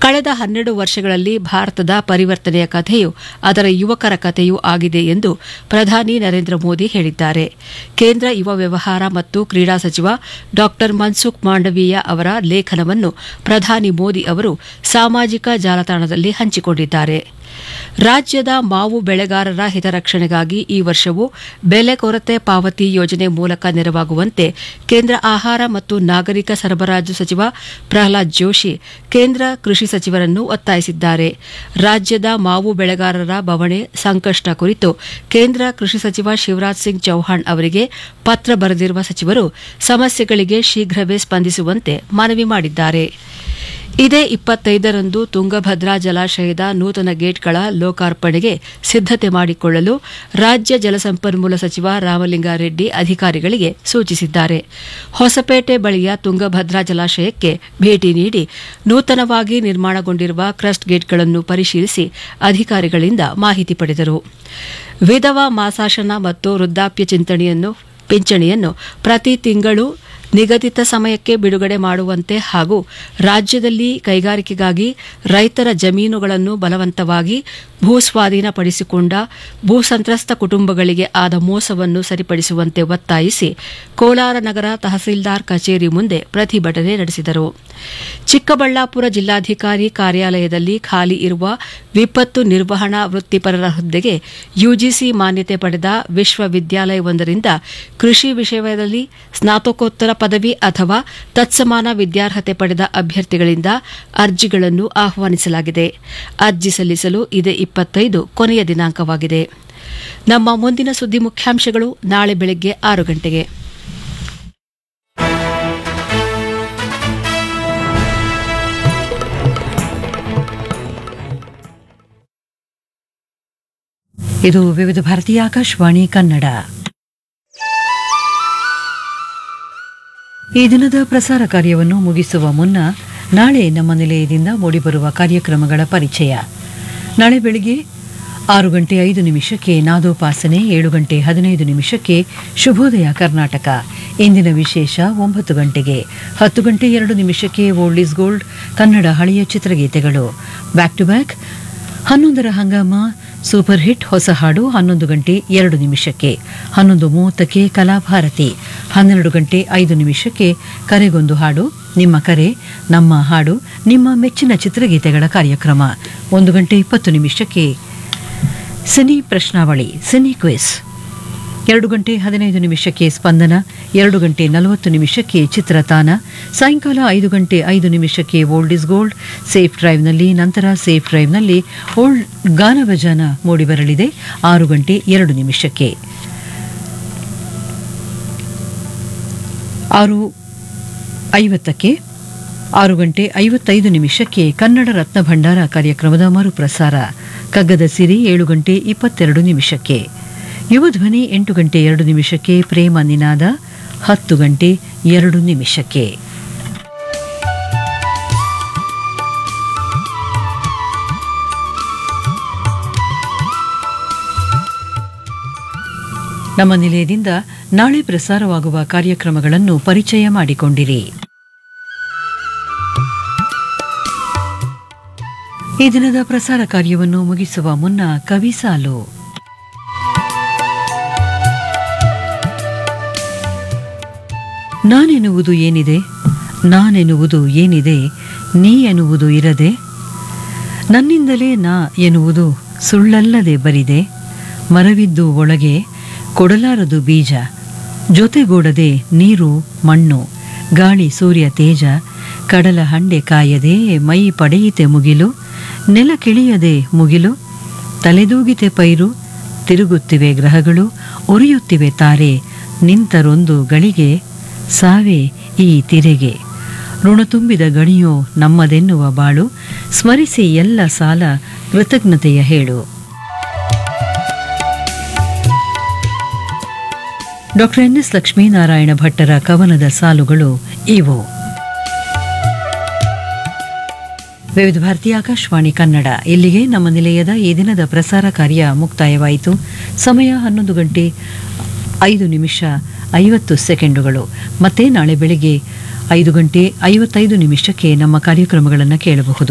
ಕಳೆದ ಹನ್ನೆರಡು ವರ್ಷಗಳಲ್ಲಿ ಭಾರತದ ಪರಿವರ್ತನೆಯ ಕಥೆಯು ಅದರ ಯುವಕರ ಕಥೆಯೂ ಆಗಿದೆ ಎಂದು ಪ್ರಧಾನಿ ನರೇಂದ್ರ ಮೋದಿ ಹೇಳಿದ್ದಾರೆ ಕೇಂದ್ರ ಯುವ ವ್ಯವಹಾರ ಮತ್ತು ಕ್ರೀಡಾ ಸಚಿವ ಡಾ ಮನ್ಸುಖ್ ಮಾಂಡವೀಯ ಅವರ ಲೇಖನವನ್ನು ಪ್ರಧಾನಿ ಮೋದಿ ಅವರು ಸಾಮಾಜಿಕ ಜಾಲತಾಣದಲ್ಲಿ ಹಂಚಿಕೊಂಡಿದ್ದಾರೆ ರಾಜ್ಯದ ಮಾವು ಬೆಳೆಗಾರರ ಹಿತರಕ್ಷಣೆಗಾಗಿ ಈ ವರ್ಷವೂ ಬೆಲೆ ಕೊರತೆ ಪಾವತಿ ಯೋಜನೆ ಮೂಲಕ ನೆರವಾಗುವಂತೆ ಕೇಂದ್ರ ಆಹಾರ ಮತ್ತು ನಾಗರಿಕ ಸರಬರಾಜು ಸಚಿವ ಪ್ರಹ್ಲಾದ್ ಜೋಶಿ ಕೇಂದ್ರ ಕೃಷಿ ಸಚಿವರನ್ನು ಒತ್ತಾಯಿಸಿದ್ದಾರೆ ರಾಜ್ಯದ ಮಾವು ಬೆಳೆಗಾರರ ಬವಣೆ ಸಂಕಷ್ಟ ಕುರಿತು ಕೇಂದ್ರ ಕೃಷಿ ಸಚಿವ ಶಿವರಾಜ್ ಸಿಂಗ್ ಚೌಹಾಣ್ ಅವರಿಗೆ ಪತ್ರ ಬರೆದಿರುವ ಸಚಿವರು ಸಮಸ್ಯೆಗಳಿಗೆ ಶೀಘ್ರವೇ ಸ್ಪಂದಿಸುವಂತೆ ಮನವಿ ಮಾಡಿದ್ದಾರೆ ಇದೇ ಇಪ್ಪತ್ತೈದರಂದು ತುಂಗಭದ್ರಾ ಜಲಾಶಯದ ನೂತನ ಗೇಟ್ಗಳ ಲೋಕಾರ್ಪಣೆಗೆ ಸಿದ್ದತೆ ಮಾಡಿಕೊಳ್ಳಲು ರಾಜ್ಯ ಜಲಸಂಪನ್ಮೂಲ ಸಚಿವ ರಾಮಲಿಂಗಾರೆಡ್ಡಿ ಅಧಿಕಾರಿಗಳಿಗೆ ಸೂಚಿಸಿದ್ದಾರೆ ಹೊಸಪೇಟೆ ಬಳಿಯ ತುಂಗಭದ್ರಾ ಜಲಾಶಯಕ್ಕೆ ಭೇಟಿ ನೀಡಿ ನೂತನವಾಗಿ ನಿರ್ಮಾಣಗೊಂಡಿರುವ ಕ್ರಸ್ಟ್ ಗೇಟ್ಗಳನ್ನು ಪರಿಶೀಲಿಸಿ ಅಧಿಕಾರಿಗಳಿಂದ ಮಾಹಿತಿ ಪಡೆದರು ವಿಧವಾ ಮಾಸಾಶನ ಮತ್ತು ವೃದ್ಧಾಪ್ಯ ಚಿಂತನೆಯನ್ನು ಪಿಂಚಣಿಯನ್ನು ಪ್ರತಿ ತಿಂಗಳು ನಿಗದಿತ ಸಮಯಕ್ಕೆ ಬಿಡುಗಡೆ ಮಾಡುವಂತೆ ಹಾಗೂ ರಾಜ್ಯದಲ್ಲಿ ಕೈಗಾರಿಕೆಗಾಗಿ ರೈತರ ಜಮೀನುಗಳನ್ನು ಬಲವಂತವಾಗಿ ಭೂಸ್ವಾಧೀನಪಡಿಸಿಕೊಂಡ ಭೂಸಂತ್ರಸ್ತ ಕುಟುಂಬಗಳಿಗೆ ಆದ ಮೋಸವನ್ನು ಸರಿಪಡಿಸುವಂತೆ ಒತ್ತಾಯಿಸಿ ಕೋಲಾರ ನಗರ ತಹಸೀಲ್ದಾರ್ ಕಚೇರಿ ಮುಂದೆ ಪ್ರತಿಭಟನೆ ನಡೆಸಿದರು ಚಿಕ್ಕಬಳ್ಳಾಪುರ ಜಿಲ್ಲಾಧಿಕಾರಿ ಕಾರ್ಯಾಲಯದಲ್ಲಿ ಖಾಲಿ ಇರುವ ವಿಪತ್ತು ನಿರ್ವಹಣಾ ವೃತ್ತಿಪರರ ಹುದ್ದೆಗೆ ಯುಜಿಸಿ ಮಾನ್ಯತೆ ಪಡೆದ ವಿಶ್ವವಿದ್ಯಾಲಯವೊಂದರಿಂದ ಕೃಷಿ ವಿಷಯದಲ್ಲಿ ಸ್ನಾತಕೋತ್ತರ ಪದವಿ ಅಥವಾ ತತ್ಸಮಾನ ವಿದ್ಯಾರ್ಹತೆ ಪಡೆದ ಅಭ್ಯರ್ಥಿಗಳಿಂದ ಅರ್ಜಿಗಳನ್ನು ಆಹ್ವಾನಿಸಲಾಗಿದೆ ಅರ್ಜಿ ಸಲ್ಲಿಸಲು ಇದೇ ಇಪ್ಪತ್ತೈದು ಕೊನೆಯ ದಿನಾಂಕವಾಗಿದೆ ನಮ್ಮ ಮುಂದಿನ ಸುದ್ದಿ ಮುಖ್ಯಾಂಶಗಳು ನಾಳೆ ಬೆಳಗ್ಗೆ ಆರು ಗಂಟೆಗೆ ಇದು ವಿವಿಧ ಭಾರತೀಯ ಆಕಾಶವಾಣಿ ಕನ್ನಡ ಈ ದಿನದ ಪ್ರಸಾರ ಕಾರ್ಯವನ್ನು ಮುಗಿಸುವ ಮುನ್ನ ನಾಳೆ ನಮ್ಮ ನಿಲಯದಿಂದ ಮೂಡಿಬರುವ ಕಾರ್ಯಕ್ರಮಗಳ ಪರಿಚಯ ನಾಳೆ ಬೆಳಿಗ್ಗೆ ಆರು ಗಂಟೆ ಐದು ನಿಮಿಷಕ್ಕೆ ನಾದೋಪಾಸನೆ ಏಳು ಗಂಟೆ ಹದಿನೈದು ನಿಮಿಷಕ್ಕೆ ಶುಭೋದಯ ಕರ್ನಾಟಕ ಇಂದಿನ ವಿಶೇಷ ಒಂಬತ್ತು ಗಂಟೆಗೆ ಹತ್ತು ಗಂಟೆ ಎರಡು ನಿಮಿಷಕ್ಕೆ ಓಲ್ಡ್ ಇಸ್ ಗೋಲ್ಡ್ ಕನ್ನಡ ಹಳೆಯ ಚಿತ್ರಗೀತೆಗಳು ಬ್ಯಾಕ್ ಟು ಬ್ಯಾಕ್ ಹನ್ನೊಂದರ ಹಂಗಾಮ ಸೂಪರ್ ಹಿಟ್ ಹೊಸ ಹಾಡು ಹನ್ನೊಂದು ಗಂಟೆ ಎರಡು ನಿಮಿಷಕ್ಕೆ ಹನ್ನೊಂದು ಮೂವತ್ತಕ್ಕೆ ಕಲಾಭಾರತಿ ಹನ್ನೆರಡು ಗಂಟೆ ಐದು ನಿಮಿಷಕ್ಕೆ ಕರೆಗೊಂದು ಹಾಡು ನಿಮ್ಮ ಕರೆ ನಮ್ಮ ಹಾಡು ನಿಮ್ಮ ಮೆಚ್ಚಿನ ಚಿತ್ರಗೀತೆಗಳ ಕಾರ್ಯಕ್ರಮ ಒಂದು ಗಂಟೆ ಇಪ್ಪತ್ತು ನಿಮಿಷಕ್ಕೆ ಸಿನಿ ಪ್ರಶ್ನಾವಳಿ ಸಿನಿ ಕ್ವಿಸ್ ಎರಡು ಗಂಟೆ ಹದಿನೈದು ನಿಮಿಷಕ್ಕೆ ಸ್ಪಂದನ ಎರಡು ಗಂಟೆ ನಲವತ್ತು ನಿಮಿಷಕ್ಕೆ ಚಿತ್ರತಾನ ಸಾಯಂಕಾಲ ಐದು ಗಂಟೆ ಐದು ನಿಮಿಷಕ್ಕೆ ಓಲ್ಡ್ ಇಸ್ ಗೋಲ್ಡ್ ಸೇಫ್ ಡ್ರೈವ್ನಲ್ಲಿ ನಂತರ ಸೇಫ್ ಡ್ರೈವ್ನಲ್ಲಿ ಓಲ್ಡ್ ಗಾನಭಜನ ಮೂಡಿಬರಲಿದೆ ಆರು ಗಂಟೆ ಎರಡು ನಿಮಿಷಕ್ಕೆ ಆರು ಐವತ್ತಕ್ಕೆ ಆರು ಗಂಟೆ ಐವತ್ತೈದು ನಿಮಿಷಕ್ಕೆ ಕನ್ನಡ ರತ್ನ ಭಂಡಾರ ಕಾರ್ಯಕ್ರಮದ ಮರುಪ್ರಸಾರ ಕಗ್ಗದ ಸಿರಿ ಏಳು ಗಂಟೆ ಇಪ್ಪತ್ತೆರಡು ನಿಮಿಷಕ್ಕೆ ಯುವ ಧ್ವನಿ ಎಂಟು ಗಂಟೆ ಎರಡು ನಿಮಿಷಕ್ಕೆ ಪ್ರೇಮ ನಿನಾದ ಹತ್ತು ಗಂಟೆ ಎರಡು ನಿಮಿಷಕ್ಕೆ ನಮ್ಮ ನಿಲಯದಿಂದ ನಾಳೆ ಪ್ರಸಾರವಾಗುವ ಕಾರ್ಯಕ್ರಮಗಳನ್ನು ಪರಿಚಯ ಮಾಡಿಕೊಂಡಿರಿ ಈ ದಿನದ ಪ್ರಸಾರ ಕಾರ್ಯವನ್ನು ಮುಗಿಸುವ ಮುನ್ನ ಕವಿಸಾಲು ನಾನೆನ್ನುವುದು ಏನಿದೆ ನಾನೆನ್ನುವುದು ಏನಿದೆ ನೀ ಎನ್ನುವುದು ಇರದೆ ನನ್ನಿಂದಲೇ ನಾ ಎನ್ನುವುದು ಸುಳ್ಳಲ್ಲದೆ ಬರಿದೆ ಮರವಿದ್ದು ಒಳಗೆ ಕೊಡಲಾರದು ಬೀಜ ಜೊತೆಗೂಡದೆ ನೀರು ಮಣ್ಣು ಗಾಳಿ ಸೂರ್ಯ ತೇಜ ಕಡಲ ಹಂಡೆ ಕಾಯದೆ ಮೈ ಪಡೆಯಿತೆ ಮುಗಿಲು ನೆಲ ಕಿಳಿಯದೆ ಮುಗಿಲು ತಲೆದೂಗಿತೆ ಪೈರು ತಿರುಗುತ್ತಿವೆ ಗ್ರಹಗಳು ಉರಿಯುತ್ತಿವೆ ತಾರೆ ನಿಂತರೊಂದು ಗಳಿಗೆ ಸಾವೇ ಈ ತಿರೆಗೆ ಋಣ ತುಂಬಿದ ಗಣಿಯೋ ನಮ್ಮದೆನ್ನುವ ಬಾಳು ಸ್ಮರಿಸಿ ಎಲ್ಲ ಸಾಲ ಕೃತಜ್ಞತೆಯ ಹೇಳು ಡಾಕ್ಟರ್ ಎನ್ ಎಸ್ ಲಕ್ಷ್ಮೀನಾರಾಯಣ ಭಟ್ಟರ ಕವನದ ಸಾಲುಗಳು ಇವು ವಿವಿಧ ಭಾರತಿ ಆಕಾಶವಾಣಿ ಕನ್ನಡ ಇಲ್ಲಿಗೆ ನಮ್ಮ ನಿಲಯದ ಈ ದಿನದ ಪ್ರಸಾರ ಕಾರ್ಯ ಮುಕ್ತಾಯವಾಯಿತು ಸಮಯ ಹನ್ನೊಂದು ಗಂಟೆ ಐದು ನಿಮಿಷ ಐವತ್ತು ಸೆಕೆಂಡುಗಳು ಮತ್ತೆ ನಾಳೆ ಬೆಳಿಗ್ಗೆ ಐದು ಗಂಟೆ ಐವತ್ತೈದು ನಿಮಿಷಕ್ಕೆ ನಮ್ಮ ಕಾರ್ಯಕ್ರಮಗಳನ್ನು ಕೇಳಬಹುದು